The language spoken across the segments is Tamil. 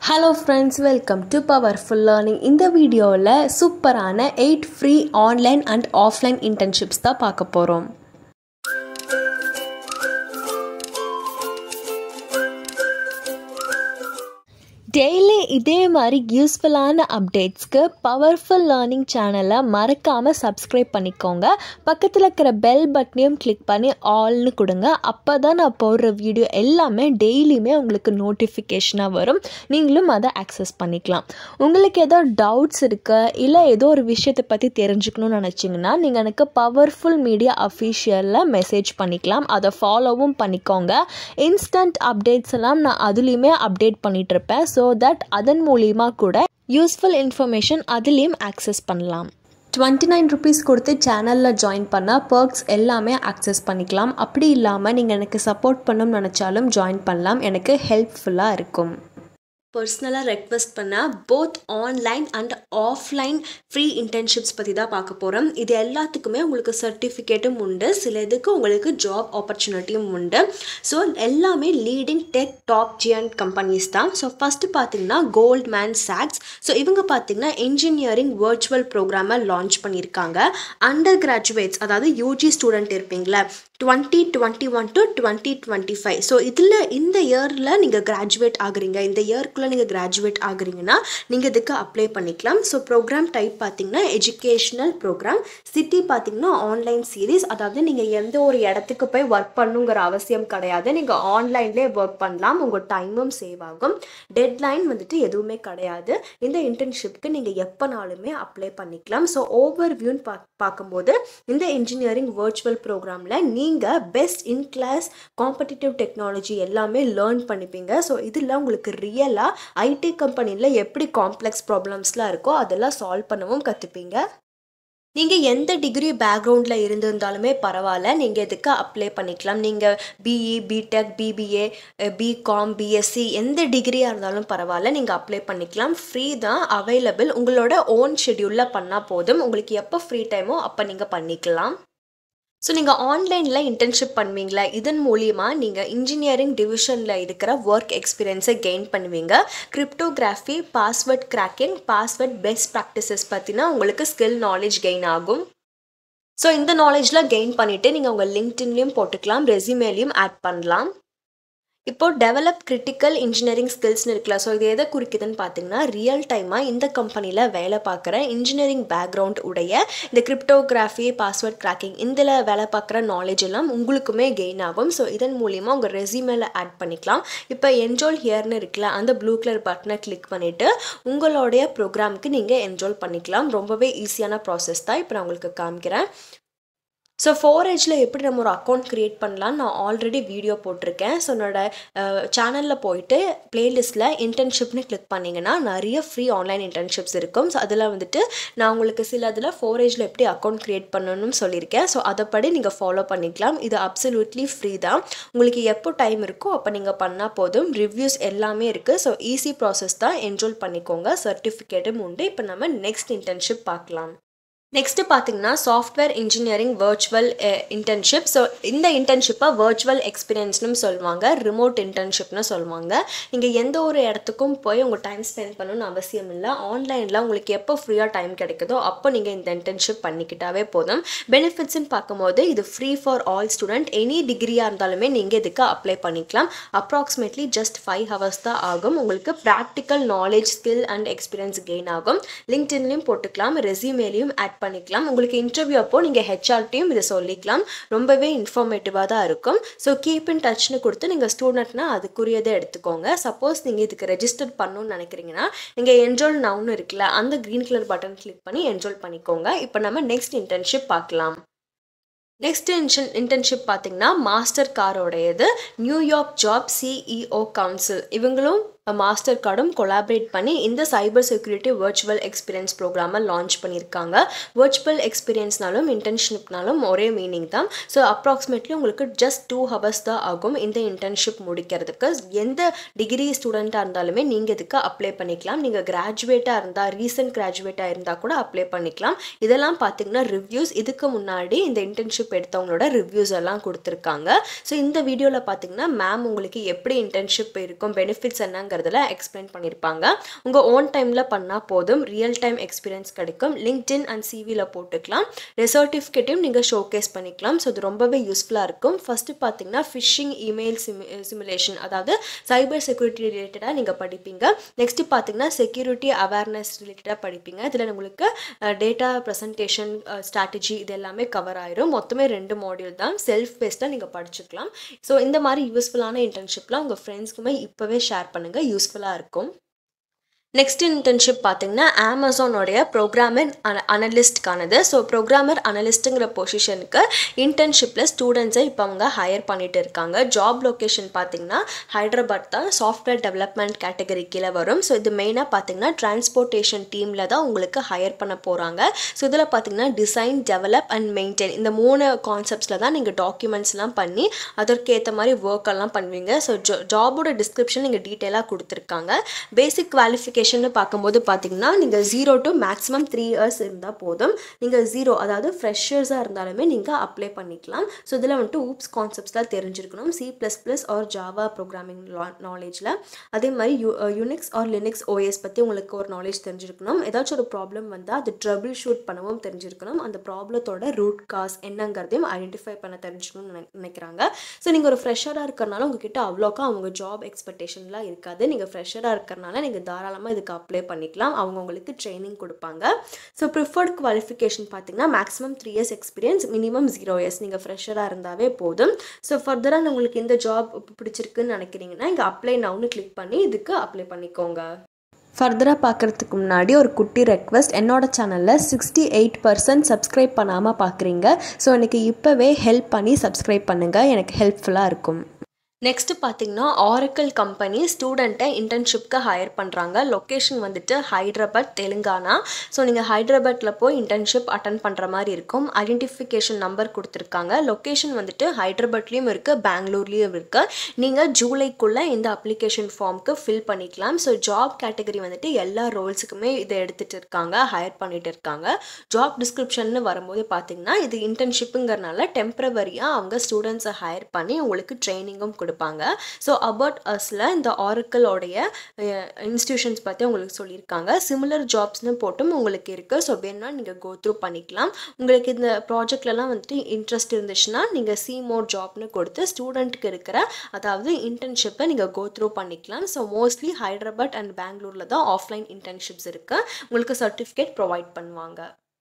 hello friends welcome to powerful learning இந்த வீடியோவில் சூப்பரான eight free online and offline internships தான் பார்க்க போகிறோம் டெய்லி இதே மாதிரி யூஸ்ஃபுல்லான அப்டேட்ஸ்க்கு பவர்ஃபுல் லேர்னிங் சேனலை மறக்காமல் சப்ஸ்கிரைப் பண்ணிக்கோங்க பக்கத்தில் இருக்கிற பெல் பட்டனையும் கிளிக் பண்ணி ஆல்னு கொடுங்க அப்போ தான் நான் போடுற வீடியோ எல்லாமே டெய்லியுமே உங்களுக்கு நோட்டிஃபிகேஷனாக வரும் நீங்களும் அதை ஆக்சஸ் பண்ணிக்கலாம் உங்களுக்கு ஏதோ டவுட்ஸ் இருக்கு இல்லை ஏதோ ஒரு விஷயத்தை பற்றி தெரிஞ்சுக்கணும்னு நினச்சிங்கன்னா நீங்கள் எனக்கு பவர்ஃபுல் மீடியா அஃபீஷியலில் மெசேஜ் பண்ணிக்கலாம் அதை ஃபாலோவும் பண்ணிக்கோங்க இன்ஸ்டன்ட் அப்டேட்ஸ் எல்லாம் நான் அதுலேயுமே அப்டேட் பண்ணிகிட்டு இருப்பேன் ஸோ தட் அதன் மூலியமாக கூட யூஸ்ஃபுல் இன்ஃபர்மேஷன் அதுலேயும் ஆக்சஸ் பண்ணலாம் டுவெண்ட்டி நைன் ருபீஸ் கொடுத்து சேனலில் ஜாயின் பண்ணால் பர்க்ஸ் எல்லாமே ஆக்சஸ் பண்ணிக்கலாம் அப்படி இல்லாமல் நீங்கள் எனக்கு சப்போர்ட் பண்ணணும்னு நினச்சாலும் ஜாயின் பண்ணலாம் எனக்கு ஹெல்ப்ஃபுல்லாக இருக்கும் பர்சனலாக ரெக்வெஸ்ட் பண்ண both online and offline free internships பற்றி தான் பார்க்க போகிறோம் இது எல்லாத்துக்குமே உங்களுக்கு சர்டிஃபிகேட்டும் உண்டு சில இதுக்கு உங்களுக்கு ஜாப் ஆப்பர்ச்சுனிட்டியும் உண்டு ஸோ எல்லாமே leading tech top giant companies தான் ஸோ ஃபஸ்ட்டு பார்த்தீங்கன்னா கோல்ட் மேன் சாக்ஸ் ஸோ இவங்க பார்த்தீங்கன்னா இன்ஜினியரிங் வர்ச்சுவல் ப்ரோக்ராமை லான்ச் பண்ணியிருக்காங்க அண்டர் கிராஜுவேட்ஸ் அதாவது யூஜி ஸ்டூடெண்ட் இருப்பீங்களா twenty twenty one to twenty twenty five so இதில் இந்த இயரில் நீங்கள் கிராஜுவேட் ஆகுறீங்க இந்த இயர்க்குள்ளே நீங்கள் கிராஜுவேட் ஆகுறீங்கன்னா நீங்கள் இதுக்கு அப்ளை பண்ணிக்கலாம் ஸோ ப்ரோக்ராம் டைப் பார்த்தீங்கன்னா எஜுகேஷ்னல் ப்ரோக்ராம் சிட்டி பார்த்தீங்கன்னா ஆன்லைன் சீரீஸ் அதாவது நீங்கள் எந்த ஒரு இடத்துக்கு போய் ஒர்க் பண்ணுங்கிற அவசியம் கிடையாது நீங்கள் ஆன்லைன்லேயே ஒர்க் பண்ணலாம் உங்கள் டைமும் சேவ் ஆகும் டெட்லைன் வந்துட்டு எதுவுமே கிடையாது இந்த இன்டர்ன்ஷிப்க்கு நீங்கள் எப்போனாலுமே அப்ளை பண்ணிக்கலாம் ஸோ ஓவர் வியூன்னு பா பார்க்கும்போது இந்த இன்ஜினியரிங் வர்ச்சுவல் ப்ரோக்ராமில் நீங்கள் best in class competitive technology எல்லாமே லேர்ன் பண்ணிப்பீங்க ஸோ இதில் உங்களுக்கு ரியலாக ஐடி கம்பெனியில் எப்படி காம்ப்ளெக்ஸ் ப்ராப்ளம்ஸ்லாம் இருக்கோ அதெல்லாம் சால்வ் பண்ணவும் கற்றுப்பீங்க நீங்கள் எந்த டிகிரி பேக்ரவுண்டில் இருந்திருந்தாலுமே பரவாயில்ல நீங்கள் இதுக்கு அப்ளை பண்ணிக்கலாம் நீங்கள் BE BTech BBA BCom BSc எந்த டிகிரியாக இருந்தாலும் பரவாயில்ல நீங்கள் அப்ளை பண்ணிக்கலாம் ஃப்ரீ தான் அவைலபிள் உங்களோட ஓன் ஷெடியூலில் பண்ணால் போதும் உங்களுக்கு எப்போ ஃப்ரீ டைமோ அப்போ நீங்கள் பண்ணிக்கலாம் ஸோ நீங்கள் ஆன்லைனில் இன்டர்ன்ஷிப் பண்ணுவீங்களா இதன் மூலியமாக நீங்கள் இன்ஜினியரிங் டிவிஷனில் இருக்கிற ஒர்க் எக்ஸ்பீரியன்ஸை கெயின் பண்ணுவீங்க cryptography password cracking password best practices பற்றினா உங்களுக்கு ஸ்கில் நாலேஜ் கெயின் ஆகும் ஸோ இந்த நாலேஜில் கெயின் பண்ணிவிட்டு நீங்கள் உங்கள் லிங்க்டின்லேயும் போட்டுக்கலாம் ரெசியூமேலையும் ஆட் பண்ணலாம் இப்போ டெவலப் கிரிட்டிக்கல் இன்ஜினியரிங் ஸ்கில்ஸ்னு இருக்குல்ல ஸோ இது எதை குறிக்குதுன்னு பார்த்தீங்கன்னா ரியல் டைமாக இந்த கம்பெனியில் வேலை பார்க்குற இன்ஜினியரிங் பேக்ரவுண்ட் உடைய இந்த கிரிப்டோகிராஃபி பாஸ்வேர்ட் கிராக்கிங் இதில் வேலை பார்க்குற நாலேஜ் எல்லாம் உங்களுக்குமே கெயின் ஆகும் ஸோ இதன் மூலிமா உங்கள் ரெசியூமேல ஆட் பண்ணிக்கலாம் இப்போ என்ஜோல் ஹியர்னு இருக்குல்ல அந்த ப்ளூ கலர் பட்டனை கிளிக் பண்ணிவிட்டு உங்களுடைய ப்ரோக்ராமுக்கு நீங்கள் என்ஜோல் பண்ணிக்கலாம் ரொம்பவே ஈஸியான ப்ராசஸ் தான் இப்போ நான் உங்களுக்கு காமிக்கிறேன் ஸோ ஃபோர் ஏஜில் எப்படி நம்ம ஒரு அக்கௌண்ட் க்ரியேட் பண்ணலான்னு நான் ஆல்ரெடி வீடியோ போட்டிருக்கேன் ஸோ என்னோட சேனலில் போயிட்டு ப்ளேலிஸ்ட்டில் இன்டர்ன்ஷிப்னு கிளிக் பண்ணிங்கன்னா நிறைய ஃப்ரீ ஆன்லைன் இன்டர்ன்ஷிப்ஸ் இருக்கும் ஸோ அதில் வந்துட்டு நான் உங்களுக்கு சில இதில் ஃபோர் ஏஜில் எப்படி அக்கௌண்ட் க்ரியேட் பண்ணணும்னு சொல்லியிருக்கேன் ஸோ அதைப்படி நீங்கள் ஃபாலோ பண்ணிக்கலாம் இது அப்சல்யூட்லி ஃப்ரீ தான் உங்களுக்கு எப்போ டைம் இருக்கோ அப்போ நீங்கள் பண்ணால் போதும் ரிவ்யூஸ் எல்லாமே இருக்குது ஸோ ஈஸி ப்ராசஸ் தான் என்ரோல் பண்ணிக்கோங்க சர்டிஃபிகேட்டும் உண்டு இப்போ நம்ம நெக்ஸ்ட் இன்டர்ன்ஷிப் பார்க்கலாம் நெக்ஸ்ட்டு பார்த்தீங்கன்னா software engineering virtual internship so இந்த இன்டர்ன்ஷிப்பை வர்ச்சுவல் எக்ஸ்பீரியன்ஸ்னு சொல்லுவாங்க ரிமோட் இன்டர்ன்ஷிப்னு சொல்லுவாங்க நீங்கள் எந்த ஒரு இடத்துக்கும் போய் உங்கள் டைம் ஸ்பெண்ட் பண்ணணும்னு அவசியம் இல்லை ஆன்லைனில் உங்களுக்கு எப்போ ஃப்ரீயாக டைம் கிடைக்குதோ அப்போ நீங்கள் இந்த இன்டர்ன்ஷிப் பண்ணிக்கிட்டாவே போதும் பெனிஃபிட்ஸ்னு பார்க்கும்போது இது free for all student any டிகிரியாக இருந்தாலுமே நீங்கள் இதுக்கு அப்ளை பண்ணிக்கலாம் அப்ராக்சிமேட்லி ஜஸ்ட் ஃபைவ் ஹவர்ஸ் தான் ஆகும் உங்களுக்கு practical knowledge skill and experience gain ஆகும் லிங்க்டின்லையும் போட்டுக்கலாம் ரெசியூமேலையும் ஆட் பண்ணிக்கலாம் உங்களுக்கு இன்டர்வியூ அப்போ நீங்கள் ஹெச்ஆர்டியும் இதை சொல்லிக்கலாம் ரொம்பவே இன்ஃபார்மேட்டிவாக தான் இருக்கும் ஸோ கீப் இன் டச்னு கொடுத்து நீங்கள் ஸ்டூடெண்ட்னா அதுக்குரியதை எடுத்துக்கோங்க சப்போஸ் நீங்கள் இதுக்கு ரெஜிஸ்டர் பண்ணணும்னு நினைக்கிறீங்கன்னா நீங்கள் என்ரோல் நவுன்னு இருக்குல்ல அந்த க்ரீன் கலர் பட்டன் கிளிக் பண்ணி என்ரோல் பண்ணிக்கோங்க இப்போ நம்ம நெக்ஸ்ட் இன்டர்ன்ஷிப் பார்க்கலாம் நெக்ஸ்ட் இன்ஷன் இன்டர்ன்ஷிப் பார்த்தீங்கன்னா மாஸ்டர் காரோடையது நியூயார்க் ஜாப் சிஇஓ கவுன்சில் இவங்களும் மாஸ்டர் கார்டும் கொலாபரேட் பண்ணி இந்த சைபர் செக்யூரிட்டி வர்ச்சுவல் எக்ஸ்பீரியன்ஸ் ப்ரோக்ராமை லான்ச் பண்ணியிருக்காங்க வர்ச்சுவல் எக்ஸ்பீரியன்ஸ்னாலும் இன்டர்ன்ஷிப்னாலும் ஒரே மீனிங் தான் ஸோ அப்ராக்சிமேட்லி உங்களுக்கு ஜஸ்ட் டூ ஹவர்ஸ் தான் ஆகும் இந்த இன்டர்ன்ஷிப் முடிக்கிறதுக்கு எந்த டிகிரி ஸ்டூடெண்ட்டாக இருந்தாலுமே நீங்கள் இதுக்கு அப்ளை பண்ணிக்கலாம் நீங்கள் கிராஜுவேட்டாக இருந்தால் ரீசெண்ட் கிராஜுவேட்டாக இருந்தால் கூட அப்ளை பண்ணிக்கலாம் இதெல்லாம் பார்த்தீங்கன்னா ரிவ்யூஸ் இதுக்கு முன்னாடி இந்த இன்டர்ன்ஷிப் எடுத்தவங்களோட ரிவ்யூஸ் எல்லாம் கொடுத்துருக்காங்க ஸோ இந்த வீடியோவில் பார்த்தீங்கன்னா மேம் உங்களுக்கு எப்படி இன்டர்ன்ஷிப் இருக்கும் பெனிஃபிட்ஸ் என்னங்க அப்படிங்கிறதுல எக்ஸ்பிளைன் பண்ணியிருப்பாங்க உங்கள் ஓன் டைமில் பண்ணால் போதும் ரியல் டைம் எக்ஸ்பீரியன்ஸ் கிடைக்கும் லிங்க்டின் அண்ட் சிவியில் போட்டுக்கலாம் சர்டிஃபிகேட்டையும் நீங்கள் ஷோகேஸ் பண்ணிக்கலாம் ஸோ இது ரொம்பவே யூஸ்ஃபுல்லாக இருக்கும் ஃபஸ்ட்டு பார்த்தீங்கன்னா ஃபிஷிங் இமெயில் சிமி சிமுலேஷன் அதாவது சைபர் செக்யூரிட்டி ரிலேட்டடாக நீங்கள் படிப்பீங்க நெக்ஸ்ட்டு பார்த்தீங்கன்னா செக்யூரிட்டி அவேர்னஸ் ரிலேட்டடாக படிப்பீங்க இதில் உங்களுக்கு டேட்டா ப்ரெசன்டேஷன் ஸ்ட்ராட்டஜி இது எல்லாமே கவர் ஆயிரும் மொத்தமே ரெண்டு மாடியூல் தான் செல்ஃப் பேஸ்டாக நீங்கள் படிச்சுக்கலாம் ஸோ இந்த மாதிரி யூஸ்ஃபுல்லான இன்டர்ன்ஷிப்லாம் உங்கள் ஃப்ரெண்ட்ஸ்க்குமே இப்போவே ஷேர் பண்ணுங்கள் யூஸ்ஃபுல்லாக இருக்கும் நெக்ஸ்ட் இன்டர்ன்ஷிப் பார்த்தீங்கன்னா அமேசானோடைய ப்ரோக்ராமர் அனலிஸ்ட்கானது ஸோ ப்ரோக்ராமர் அனலிஸ்ட்டுங்கிற பொசிஷனுக்கு இன்டர்ன்ஷிப்பில் ஸ்டூடெண்ட்ஸை இப்போ அவங்க ஹையர் பண்ணிட்டு இருக்காங்க ஜாப் லொக்கேஷன் பார்த்தீங்கன்னா ஹைதராபாத் தான் சாஃப்ட்வேர் டெவலப்மெண்ட் கேட்டகரி கீழே வரும் ஸோ இது மெயினாக பார்த்தீங்கன்னா டிரான்ஸ்போர்ட்டேஷன் டீமில் தான் உங்களுக்கு ஹையர் பண்ண போகிறாங்க ஸோ இதில் பார்த்தீங்கன்னா டிசைன் டெவலப் அண்ட் மெயின்டைன் இந்த மூணு கான்செப்ட்ஸில் தான் நீங்கள் டாக்குமெண்ட்ஸ்லாம் பண்ணி அதற்கேற்ற மாதிரி ஒர்க் எல்லாம் பண்ணுவீங்க ஸோ ஜாபோட டிஸ்கிரிப்ஷன் நீங்கள் டீட்டெயிலாக கொடுத்துருக்காங்க பேசிக் குவாலிஃபிகேஷன் பார்க்கும்போது பார்த்தீங்கன்னா நீங்கள் zero to maximum three years இருந்தால் போதும் நீங்கள் ஜீரோ அதாவது ஃப்ரெஷர்ஸாக இருந்தாலுமே நீங்கள் அப்ளை பண்ணிக்கலாம் ஸோ இதில் வந்துட்டு ஊப்ஸ் கான்செப்ட்ஸ்லாம் தெரிஞ்சிருக்கணும் C plus plus or Java programming நாலேஜில் அதே மாதிரி யூ யூனிக்ஸ் ஆர் லினிக்ஸ் ஓஎஸ் பற்றி உங்களுக்கு ஒரு நாலேஜ் தெரிஞ்சிருக்கணும் ஏதாச்சும் ஒரு ப்ராப்ளம் வந்தால் அது ட்ரபிள் ஷூட் பண்ணவும் தெரிஞ்சிருக்கணும் அந்த ப்ராப்ளத்தோட ரூட் காஸ் என்னங்கிறதையும் ஐடென்டிஃபை பண்ண தெரிஞ்சுக்கணும்னு நினை நினைக்கிறாங்க ஸோ நீங்கள் ஒரு ஃப்ரெஷராக இருக்கிறனால உங்ககிட்ட அவ்வளோக்கா அவங்க ஜாப் எக்ஸ்பெக்டேஷன்லாம் இருக்காது நீங்கள் ஃப்ரெஷராக இருக்கிறனால நீங்கள் தாராளமாக இதுக்கு அப்ளை பண்ணிக்கலாம் அவங்க உங்களுக்கு ட்ரைனிங் கொடுப்பாங்க ஸோ ப்ரிஃபர்ட் குவாலிஃபிகேஷன் பார்த்தீங்கன்னா maximum three years experience minimum zero years நீங்கள் ஃப்ரெஷராக இருந்தாவே போதும் ஸோ ஃபர்தராக உங்களுக்கு இந்த ஜாப் பிடிச்சிருக்குன்னு நினைக்கிறீங்கன்னா இங்கே அப்ளை நவுன்னு கிளிக் பண்ணி இதுக்கு அப்ளை பண்ணிக்கோங்க ஃபர்தராக பார்க்குறதுக்கு முன்னாடி ஒரு குட்டி ரெக்வஸ்ட் என்னோட சேனலில் சிக்ஸ்டி எயிட் பர்சன்ட் சப்ஸ்கிரைப் பண்ணாமல் பார்க்குறீங்க ஸோ எனக்கு இப்போவே ஹெல்ப் பண்ணி சப்ஸ்கிரைப் பண்ணுங்கள் எனக்கு ஹெல்ப்ஃபுல்லாக இருக்கும் நெக்ஸ்ட்டு பார்த்தீங்கன்னா ஆரக்கல் கம்பெனி ஸ்டூடெண்ட்டை இன்டர்ன்ஷிப்க்கு ஹையர் பண்ணுறாங்க லொக்கேஷன் வந்துட்டு ஹைதராபாத் தெலுங்கானா ஸோ நீங்கள் ஹைதராபாத்தில் போய் இன்டர்ன்ஷிப் அட்டன் பண்ணுற மாதிரி இருக்கும் ஐடென்டிஃபிகேஷன் நம்பர் கொடுத்துருக்காங்க லொக்கேஷன் வந்துட்டு ஹைதராபாத்லேயும் இருக்குது பெங்களூர்லேயும் இருக்குது நீங்கள் ஜூலைக்குள்ளே இந்த அப்ளிகேஷன் ஃபார்முக்கு ஃபில் பண்ணிக்கலாம் ஸோ ஜாப் கேட்டகரி வந்துட்டு எல்லா ரோல்ஸுக்குமே இதை எடுத்துகிட்டு இருக்காங்க ஹையர் பண்ணிட்டு இருக்காங்க ஜாப் டிஸ்கிரிப்ஷன் வரும்போது பார்த்தீங்கன்னா இது இன்டர்ன்ஷிப்புங்கிறனால டெம்ப்ரவரியாக அவங்க ஸ்டூடெண்ட்ஸை ஹையர் பண்ணி உங்களுக்கு ட்ரைனிங்கும் கொடுப்பாங்க ஸோ அபவுட் அஸில் இந்த ஆரக்கலோடைய இன்ஸ்டியூஷன்ஸ் பற்றி உங்களுக்கு சொல்லியிருக்காங்க சிமிலர் ஜாப்ஸ்னு போட்டும் உங்களுக்கு இருக்குது ஸோ வேணும்னா நீங்கள் கோ த்ரூ பண்ணிக்கலாம் உங்களுக்கு இந்த ப்ராஜெக்ட்லலாம் வந்துட்டு இன்ட்ரெஸ்ட் இருந்துச்சுன்னா நீங்கள் சி மோர் ஜாப்னு கொடுத்து ஸ்டூடெண்ட்டுக்கு இருக்கிற அதாவது இன்டர்ன்ஷிப்பை நீங்கள் கோ த்ரூ பண்ணிக்கலாம் ஸோ மோஸ்ட்லி ஹைதராபாத் அண்ட் பெங்களூரில் தான் ஆஃப்லைன் இன்டர்ன்ஷிப்ஸ் இருக்குது உங்களுக்கு சர்டிஃபிகேட் ப்ரொவைட் பண்ணுவாங்க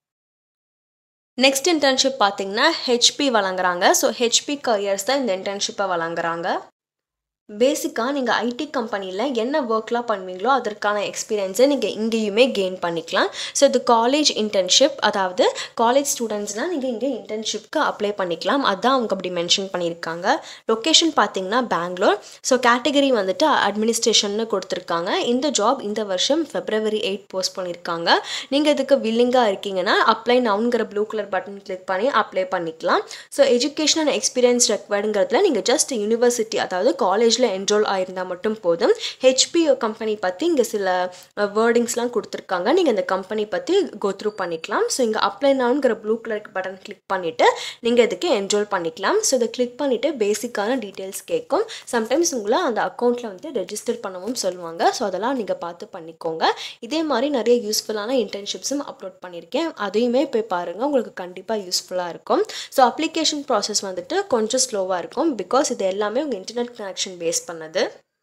நெக்ஸ்ட் இன்டர்ன்ஷிப் பார்த்தீங்கன்னா ஹெச்பி வழங்குறாங்க ஸோ ஹெச்பி கரியர்ஸ் தான் இந்த இன்டர்ன்ஷிப்பை வழங்குறாங்க பேசிக்காக நீங்கள் ஐடி கம்பெனியில் என்ன ஒர்க்லாம் பண்ணுவீங்களோ அதற்கான எக்ஸ்பீரியன்ஸை நீங்கள் இங்கேயுமே கெயின் பண்ணிக்கலாம் ஸோ இது காலேஜ் இன்டர்ன்ஷிப் அதாவது காலேஜ் ஸ்டூடெண்ட்ஸ்னால் நீங்கள் இங்கே இன்டர்ன்ஷிப்க்கு அப்ளை பண்ணிக்கலாம் அதான் அவங்க அப்படி மென்ஷன் பண்ணியிருக்காங்க லொக்கேஷன் பார்த்தீங்கன்னா பெங்களூர் ஸோ கேட்டகரி வந்துட்டு அட்மினிஸ்ட்ரேஷன்னு கொடுத்துருக்காங்க இந்த ஜாப் இந்த வருஷம் ஃபெப்ரவரி எயிட் போஸ்ட் பண்ணியிருக்காங்க நீங்கள் இதுக்கு வில்லிங்காக இருக்கீங்கன்னா அப்ளை நவுங்கிற ப்ளூ கலர் பட்டன் கிளிக் பண்ணி அப்ளை பண்ணிக்கலாம் ஸோ எஜுகேஷன் அண்ட் எக்ஸ்பீரியன்ஸ் ரெக்வயர்டுங்கிறதுல நீங்கள் ஜஸ்ட் யூனிவர்சிட்டி அதாவது காலேஜ் காலேஜில் என்ரோல் ஆயிருந்தால் மட்டும் போதும் ஹெச்பி கம்பெனி பற்றி இங்கே சில வேர்டிங்ஸ்லாம் கொடுத்துருக்காங்க நீங்கள் இந்த கம்பெனி பற்றி கோ த்ரூ பண்ணிக்கலாம் ஸோ இங்கே அப்ளை நான்கிற ப்ளூ கலர் பட்டன் கிளிக் பண்ணிவிட்டு நீங்கள் இதுக்கு என்ரோல் பண்ணிக்கலாம் ஸோ இதை கிளிக் பண்ணிவிட்டு பேசிக்கான டீட்டெயில்ஸ் கேட்கும் சம்டைம்ஸ் உங்களை அந்த அக்கௌண்ட்டில் வந்து ரெஜிஸ்டர் பண்ணவும் சொல்லுவாங்க ஸோ அதெல்லாம் நீங்கள் பார்த்து பண்ணிக்கோங்க இதே மாதிரி நிறைய யூஸ்ஃபுல்லான இன்டர்ன்ஷிப்ஸும் அப்லோட் பண்ணியிருக்கேன் அதையுமே போய் பாருங்கள் உங்களுக்கு கண்டிப்பாக யூஸ்ஃபுல்லாக இருக்கும் ஸோ அப்ளிகேஷன் ப்ராசஸ் வந்துட்டு கொஞ்சம் ஸ்லோவாக இருக்கும் பிகாஸ் இது எல்லாமே உங்கள் இன்டர்நெட் கனெக்ஷன் பேஸ் பண்ணது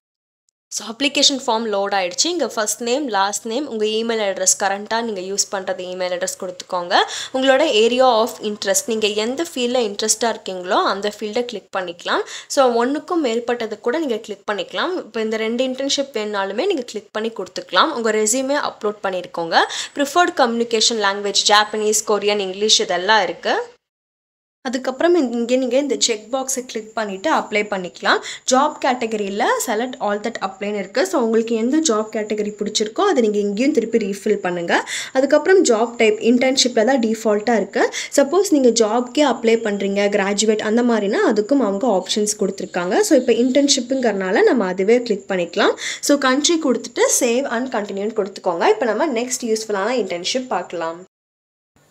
ஸோ அப்ளிகேஷன் ஃபார்ம் லோட் ஆகிடுச்சு இங்கே ஃபஸ்ட் நேம் லாஸ்ட் நேம் உங்கள் இமெயில் அட்ரஸ் கரண்ட்டாக நீங்கள் யூஸ் பண்ணுறது இமெயில் அட்ரஸ் கொடுத்துக்கோங்க உங்களோட ஏரியா ஆஃப் இன்ட்ரெஸ்ட் நீங்கள் எந்த ஃபீல்டில் இன்ட்ரெஸ்ட்டாக இருக்கீங்களோ அந்த ஃபீல்டை கிளிக் பண்ணிக்கலாம் ஸோ ஒன்றுக்கும் மேற்பட்டது கூட நீங்கள் கிளிக் பண்ணிக்கலாம் இப்போ இந்த ரெண்டு இன்டர்ன்ஷிப் வேணாலுமே நீங்கள் கிளிக் பண்ணி கொடுத்துக்கலாம் உங்கள் ரெசியூமே அப்லோட் பண்ணியிருக்கோங்க preferred communication language Japanese Korean English இதெல்லாம் இருக்குது அதுக்கப்புறம் இங்கே நீங்கள் இந்த செக் பாக்ஸை கிளிக் பண்ணிவிட்டு அப்ளை பண்ணிக்கலாம் ஜாப் கேட்டகரியில் செலக்ட் ஆல் தட் அப்ளைன்னு இருக்குது ஸோ உங்களுக்கு எந்த ஜாப் கேட்டகரி பிடிச்சிருக்கோ அதை நீங்கள் இங்கேயும் திருப்பி ரீஃபில் பண்ணுங்கள் அதுக்கப்புறம் ஜாப் டைப் இன்டர்ன்ஷிப்பில் தான் டிஃபால்ட்டாக இருக்குது சப்போஸ் நீங்கள் ஜாப்க்கே அப்ளை பண்ணுறீங்க கிராஜுவேட் அந்த மாதிரினா அதுக்கும் அவங்க ஆப்ஷன்ஸ் கொடுத்துருக்காங்க ஸோ இப்போ இன்டர்ன்ஷிப்புங்கிறனால நம்ம அதுவே கிளிக் பண்ணிக்கலாம் ஸோ கண்ட்ரி கொடுத்துட்டு சேவ் அண்ட் கண்டினியூன்னு கொடுத்துக்கோங்க இப்போ நம்ம நெக்ஸ்ட் யூஸ்ஃபுல்லான இன்டர்ன்ஷிப் பார்க்கலாம்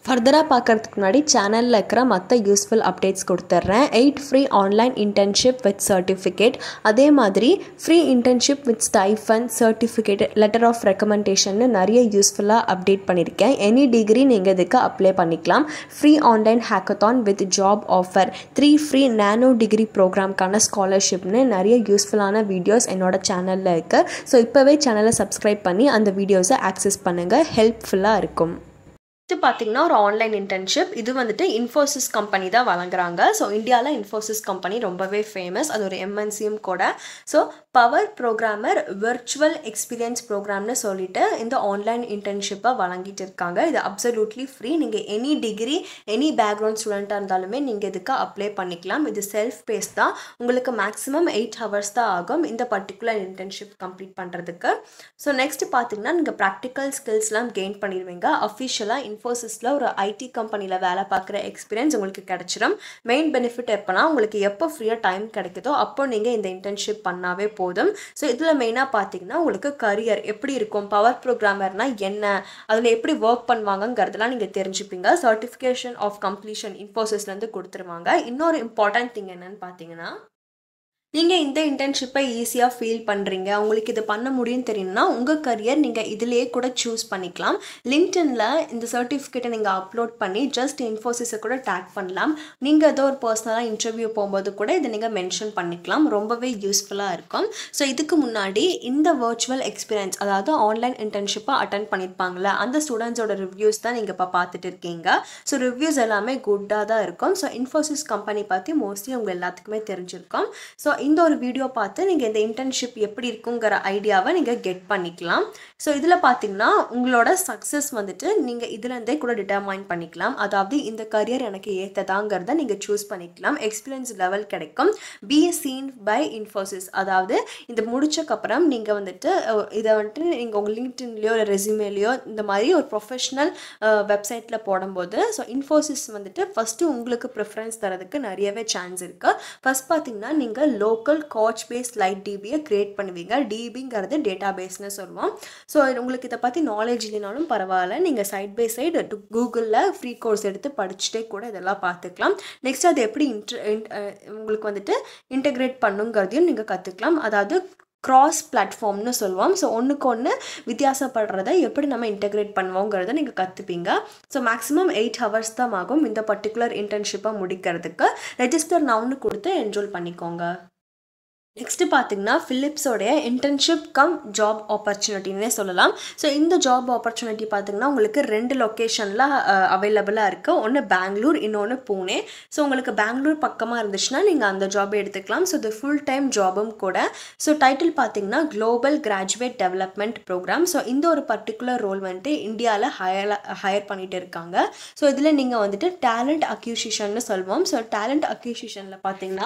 ஃபர்தராக பார்க்கறதுக்கு முன்னாடி சேனலில் இருக்கிற மற்ற யூஸ்ஃபுல் அப்டேட்ஸ் கொடுத்துட்றேன் eight free online internship with certificate அதே மாதிரி free internship with stipend certificate letter of recommendation நிறைய யூஸ்ஃபுல்லாக அப்டேட் பண்ணியிருக்கேன் எனி டிகிரி நீங்கள் இதுக்கு அப்ளை பண்ணிக்கலாம் free online hackathon with job offer three free nano degree ப்ரோக்ராம்க்கான ஸ்காலர்ஷிப்னு நிறைய யூஸ்ஃபுல்லான வீடியோஸ் என்னோட சேனலில் இருக்குது ஸோ இப்போவே சேனலை சப்ஸ்கிரைப் பண்ணி அந்த வீடியோஸை ஆக்சஸ் பண்ணுங்கள் ஹெல்ப்ஃபுல்லாக இருக்கும் நெக்ஸ்ட் பார்த்தீங்கன்னா ஒரு ஆன்லைன் இன்டர்ன்ஷிப் இது வந்துட்டு இன்ஃபோசிஸ் கம்பெனி தான் வழங்குறாங்க ஸோ இந்தியாவில் இன்ஃபோசிஸ் கம்பெனி ரொம்பவே ஃபேமஸ் அது ஒரு எம்என்சியும் கூட so power programmer virtual experience ப்ரோக்ராம்னு சொல்லிட்டு இந்த ஆன்லைன் இன்டர்ன்ஷிப்பை வழங்கிட்டு இருக்காங்க இது அப்சல்யூட்லி ஃப்ரீ நீங்கள் எனி டிகிரி எனி பேக்ரவுண்ட் ஸ்டூடெண்ட்டாக இருந்தாலுமே நீங்கள் இதுக்கு அப்ளை பண்ணிக்கலாம் இது செல்ஃப் பேஸ் தான் உங்களுக்கு மேக்ஸிமம் எயிட் ஹவர்ஸ் தான் ஆகும் இந்த பர்டிகுலர் இன்டர்ன்ஷிப் கம்ப்ளீட் பண்ணுறதுக்கு ஸோ நெக்ஸ்ட் பார்த்தீங்கன்னா நீங்கள் ப்ராக்டிக்கல் ஸ்கில்ஸ்லாம் கெயின் பண்ணிடுவீங்க அஃபிஷியலாக இன்ஃபோசிஸில் ஒரு ஐடி கம்பெனியில் வேலை பார்க்குற எக்ஸ்பீரியன்ஸ் உங்களுக்கு கிடச்சிரும் மெயின் பெனிஃபிட் எப்போனா உங்களுக்கு எப்போ ஃப்ரீயாக டைம் கிடைக்குதோ அப்போ நீங்கள் இந்த இன்டர்ன்ஷிப் பண்ணாவே போதும் ஸோ இதில் மெயினாக பார்த்தீங்கன்னா உங்களுக்கு கரியர் எப்படி இருக்கும் பவர் ப்ரோக்ராமர்னால் என்ன அதில் எப்படி ஒர்க் பண்ணுவாங்கங்கிறதுலாம் நீங்கள் தெரிஞ்சுப்பீங்க சர்டிஃபிகேஷன் ஆஃப் கம்ப்ளீஷன் இன்ஃபோசிஸ்லேருந்து கொடுத்துருவாங்க இன்னொரு இம்பார்ட்டன்ட் திங் என்னன்னு பார்த்தீங்கன்னா நீங்கள் இந்த இன்டர்ன்ஷிப்பை ஈஸியாக ஃபீல் பண்ணுறீங்க உங்களுக்கு இது பண்ண முடியும்னு தெரியும்னா உங்கள் கரியர் நீங்கள் இதிலேயே கூட சூஸ் பண்ணிக்கலாம் லிங்க்டனில் இந்த சர்டிஃபிகேட்டை நீங்கள் அப்லோட் பண்ணி ஜஸ்ட் இன்ஃபோசிஸை கூட டேக் பண்ணலாம் நீங்கள் ஏதோ ஒரு பர்சனலாக இன்டர்வியூ போகும்போது கூட இதை நீங்கள் மென்ஷன் பண்ணிக்கலாம் ரொம்பவே யூஸ்ஃபுல்லாக இருக்கும் ஸோ இதுக்கு முன்னாடி இந்த வர்ச்சுவல் எக்ஸ்பீரியன்ஸ் அதாவது ஆன்லைன் இன்டர்ன்ஷிப்பை அட்டன் பண்ணியிருப்பாங்களே அந்த ஸ்டூடெண்ட்ஸோட ரிவ்யூஸ் தான் நீங்கள் இப்போ பார்த்துட்டு இருக்கீங்க ஸோ ரிவ்யூஸ் எல்லாமே குட்டாக தான் இருக்கும் ஸோ இன்ஃபோசிஸ் கம்பெனி பற்றி மோஸ்ட்லி உங்கள் எல்லாத்துக்குமே தெரிஞ்சிருக்கும் ஸோ இந்த ஒரு வீடியோ பார்த்து நீங்கள் இந்த இன்டர்ன்ஷிப் எப்படி இருக்குங்கிற ஐடியாவை நீங்கள் கெட் பண்ணிக்கலாம் ஸோ இதில் பார்த்தீங்கன்னா உங்களோட சக்ஸஸ் வந்துட்டு நீங்கள் இதுலேருந்தே கூட டிட்டர்மைன் பண்ணிக்கலாம் அதாவது இந்த கரியர் எனக்கு ஏற்றதாங்கிறத நீங்கள் சூஸ் பண்ணிக்கலாம் எக்ஸ்பீரியன்ஸ் லெவல் கிடைக்கும் பிஎஸ்சின் பை இன்ஃபோசிஸ் அதாவது இது முடிச்சக்கப்புறம் நீங்கள் வந்துட்டு இதை வந்துட்டு நீங்கள் உங்கள் லிங்க்டின்லேயோ இல்லை ரெசியூமேலையோ இந்த மாதிரி ஒரு ப்ரொஃபஷ்னல் வெப்சைட்டில் போடும்போது ஸோ இன்ஃபோசிஸ் வந்துட்டு ஃபஸ்ட்டு உங்களுக்கு ப்ரிஃபரன்ஸ் தரதுக்கு நிறையவே சான்ஸ் இருக்குது ஃபஸ்ட் பார்த்தீங்கன்னா நீங்கள் லோக்கல் காச் பேஸ் லைட் டிபியை க்ரியேட் பண்ணுவீங்க டிபிங்கிறது டேட்டா பேஸ்னு சொல்லுவோம் ஸோ உங்களுக்கு இதை பற்றி நாலேஜ் இல்லைனாலும் பரவாயில்ல நீங்கள் சைட் பை சைடு கூகுளில் ஃப்ரீ கோர்ஸ் எடுத்து படிச்சுட்டே கூட இதெல்லாம் பார்த்துக்கலாம் நெக்ஸ்ட் அது எப்படி இன்ட்ர உங்களுக்கு வந்துட்டு இன்டெகிரேட் பண்ணுங்கிறதையும் நீங்கள் கற்றுக்கலாம் அதாவது க்ராஸ் பிளாட்ஃபார்ம்னு சொல்லுவோம் ஸோ ஒன்றுக்கு ஒன்று வித்தியாசப்படுறத எப்படி நம்ம இன்டெகிரேட் பண்ணுவோங்கிறத நீங்கள் கற்றுப்பீங்க ஸோ மேக்ஸிமம் எயிட் ஹவர்ஸ் தான் ஆகும் இந்த பர்டிகுலர் இன்டர்ன்ஷிப்பை முடிக்கிறதுக்கு ரெஜிஸ்டர் நவுன்னு கொடுத்து என்ரோல் பண்ணிக்கோங்க நெக்ஸ்ட்டு பார்த்தீங்கன்னா ஃபிலிப்ஸோடைய இன்டர்ன்ஷிப் கம் ஜாப் ஆப்பர்ச்சுனிட்டின்னே சொல்லலாம் ஸோ இந்த ஜாப் ஆப்பர்ச்சுனிட்டி பார்த்தீங்கன்னா உங்களுக்கு ரெண்டு லொக்கேஷனில் அவைலபிளாக இருக்குது ஒன்று பெங்களூர் இன்னொன்று பூனே ஸோ உங்களுக்கு பெங்களூர் பக்கமாக இருந்துச்சுன்னா நீங்கள் அந்த ஜாப் எடுத்துக்கலாம் ஸோ இது ஃபுல் டைம் ஜாபும் கூட ஸோ டைட்டில் பார்த்தீங்கன்னா global graduate development programme so இந்த ஒரு பர்டிகுலர் ரோல் வந்துட்டு இந்தியாவில் ஹயர் ஹையர் பண்ணிகிட்டு இருக்காங்க ஸோ இதில் நீங்கள் வந்துட்டு டேலண்ட் அக்யூசிஷன்னு சொல்லுவோம் ஸோ டேலண்ட் அக்யூசிஷனில் பார்த்தீங்கன்னா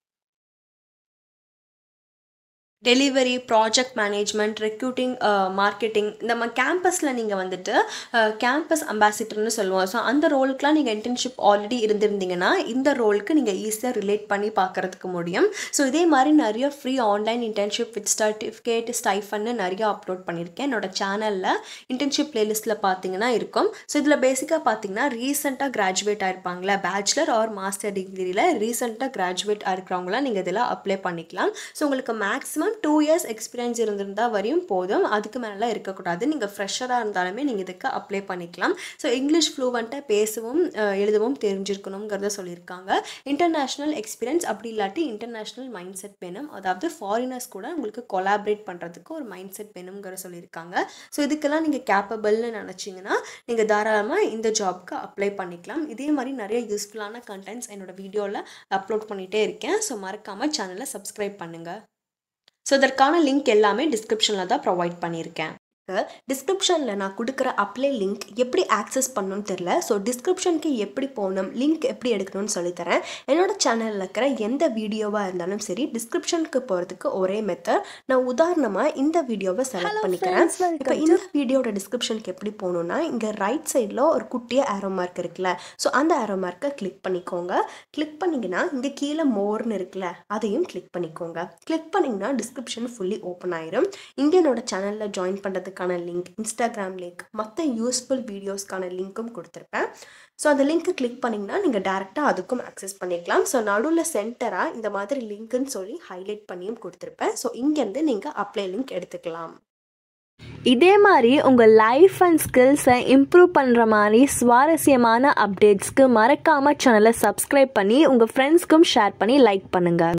delivery project management recruiting marketing இந்த மாதிரி கேம்பஸில் நீங்கள் வந்துட்டு கேம்பஸ் அம்பாசிடர்னு சொல்லுவோம் ஸோ அந்த ரோலுக்குலாம் நீங்கள் இன்டர்ன்ஷிப் ஆல்ரெடி இருந்திருந்தீங்கன்னா இந்த ரோலுக்கு நீங்கள் ஈஸியாக ரிலேட் பண்ணி பார்க்குறதுக்கு முடியும் ஸோ இதே மாதிரி நிறைய free online internship with certificate ஸ்டைஃபன்னு நிறைய அப்லோட் பண்ணியிருக்கேன் என்னோட சேனலில் இன்டர்ன்ஷிப் பிளேலிஸ்ட்டில் பார்த்தீங்கன்னா இருக்கும் ஸோ இதில் பேசிக்காக பார்த்தீங்கன்னா ரீசெண்டாக கிராஜுவேட் ஆயிருப்பாங்களே பேச்சுலர் ஆர் மாஸ்டர் டிகிரியில் ரீசெண்டாக கிராஜுவேட் ஆயிருக்கிறவங்களாம் நீங்கள் இதில் அப்ளை பண்ணிக்கலாம் ஸோ உங்களுக்கு maximum minimum two years experience இருந்திருந்தால் வரையும் போதும் அதுக்கு மேலே இருக்கக்கூடாது நீங்கள் ஃப்ரெஷராக இருந்தாலுமே நீங்கள் இதுக்கு அப்ளை பண்ணிக்கலாம் ஸோ இங்கிலீஷ் ஃப்ளூவெண்ட்டாக பேசவும் எழுதவும் தெரிஞ்சிருக்கணுங்கிறத சொல்லியிருக்காங்க இன்டர்நேஷ்னல் எக்ஸ்பீரியன்ஸ் அப்படி இல்லாட்டி இன்டர்நேஷ்னல் மைண்ட் செட் வேணும் அதாவது ஃபாரினர்ஸ் கூட உங்களுக்கு கொலாபரேட் பண்ணுறதுக்கு ஒரு மைண்ட் செட் வேணுங்கிற சொல்லியிருக்காங்க ஸோ இதுக்கெல்லாம் நீங்கள் கேப்பபிள்னு நினச்சிங்கன்னா நீங்கள் தாராளமாக இந்த ஜாப்க்கு அப்ளை பண்ணிக்கலாம் இதே மாதிரி நிறைய யூஸ்ஃபுல்லான கண்டென்ட்ஸ் என்னோடய வீடியோவில் அப்லோட் பண்ணிகிட்டே இருக்கேன் ஸோ மறக்காமல் சேனலை சப்ஸ்கிரைப் பண்ணுங்கள் ஸோ இதற்கான லிங்க் எல்லாமே டிஸ்கிரிப்ஷனில் தான் ப்ரொவைட் பண்ணியிருக்கேன் டிஸ்கிரிப்ஷனில் நான் கொடுக்குற அப்ளை லிங்க் எப்படி ஆக்சஸ் பண்ணணும்னு தெரில ஸோ டிஸ்கிரிப்ஷனுக்கு எப்படி போகணும் லிங்க் எப்படி எடுக்கணும்னு சொல்லித்தரேன் என்னோட சேனலில் இருக்கிற எந்த வீடியோவாக இருந்தாலும் சரி டிஸ்கிரிப்ஷனுக்கு போகிறதுக்கு ஒரே மெத்தட் நான் உதாரணமாக இந்த வீடியோவை செலக்ட் பண்ணிக்கிறேன் இப்போ இந்த வீடியோட டிஸ்கிரிப்ஷனுக்கு எப்படி போகணுன்னா இங்கே ரைட் சைடில் ஒரு குட்டியாக ஆரோ மார்க் இருக்குல்ல ஸோ அந்த ஆரோ மார்க்கை கிளிக் பண்ணிக்கோங்க கிளிக் பண்ணிங்கன்னா இங்கே கீழே மோர்னு இருக்குல்ல அதையும் கிளிக் பண்ணிக்கோங்க கிளிக் பண்ணிங்கன்னா டிஸ்கிரிப்ஷன் ஃபுல்லி ஓப்பன் ஆயிரும் இங்கே என்னோட சேனலில் ஜாயின் பண்ணுறதுக்கு சேனலுக்கான லிங்க் இன்ஸ்டாகிராம் லிங்க் மற்ற யூஸ்ஃபுல் வீடியோஸ்க்கான லிங்க்கும் கொடுத்துருப்பேன் ஸோ அந்த லிங்க்கை கிளிக் பண்ணிங்கன்னா நீங்கள் டேரெக்டாக அதுக்கும் அக்சஸ் பண்ணிக்கலாம் ஸோ நடுவில் சென்டராக இந்த மாதிரி லிங்க்குன்னு சொல்லி ஹைலைட் பண்ணியும் கொடுத்துருப்பேன் ஸோ இங்கேருந்து நீங்கள் அப்ளை லிங்க் எடுத்துக்கலாம் இதே மாதிரி உங்கள் லைஃப் அண்ட் ஸ்கில்ஸை இம்ப்ரூவ் பண்ணுற மாதிரி சுவாரஸ்யமான அப்டேட்ஸ்க்கு மறக்காமல் சேனலை சப்ஸ்கிரைப் பண்ணி உங்கள் ஃப்ரெண்ட்ஸ்க்கும் ஷேர் பண்ணி லைக் பண்ணுங்கள்